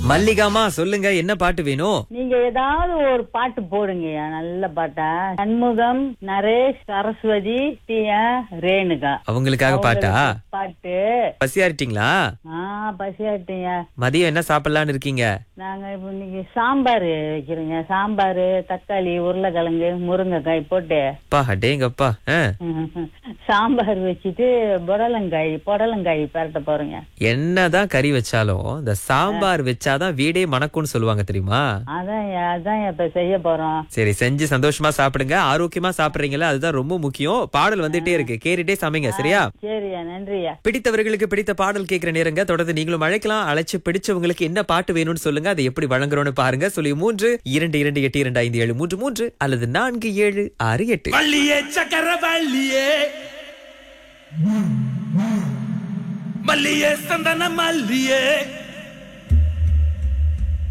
மல்லிகாமா சொல்லுங்க என்ன பாட்டு வேணும் நீங்க ஏதாவது ஒரு பாட்டு போடுங்கய்யா நல்ல பாட்டா சண்முகம் நரேஷ் சரஸ்வதி டி ஆர், ரேணுகா அவங்களுக்காக பாட்டா பாட்டு பசியாரிட்டீங்களா ஆ பசியாட்டியா மதியம் என்ன சாப்பிடலாம்னு இருக்கீங்க நாங்க இப்ப இன்னைக்கு சாம்பார் வைக்கிறோங்க சாம்பார் தக்காளி உருளைக்கிழங்கு முருங்கைக்காய் போட்டு அப்பா அடேங்கப்பா ஆ. சாம்பார் வச்சுட்டு புடலங்காய் புடலங்காய் பரட்ட போறோங்க என்னதான் கறி வச்சாலும் இந்த சாம்பார் வச்சாதான் வீடே மணக்கும்னு சொல்லுவாங்க தெரியுமா அதான் அதான் இப்ப செய்ய போறோம் சரி செஞ்சு சந்தோஷமா சாப்பிடுங்க ஆரோக்கியமா சாப்பிடுறீங்களா அதுதான் ரொம்ப முக்கியம் பாடல் வந்துட்டே இருக்கு கேட்டுட்டே சமைங்க சரியா சரியா நன்றியா பிடித்தவர்களுக்கு பிடித்த பாடல் கேட்கிற நேரங்க தொடர்ந்து நீங்களும் அழைக்கலாம் அழைச்சு பிடிச்சவங்களுக்கு என்ன பாட்டு வேணும்னு சொல்லுங்க அதை எப்படி வழங்குறோம்னு பாருங்க சொல்லி மூன்று இரண்டு இரண்டு எட்டு இரண்டு ஐந்து ஏழு மூன்று மூன்று அல்லது நான்கு ஏழு ஆறு எட்டு வள்ளியே சக்கர வள்ளியே மல்லியே சந்தன மல்லியே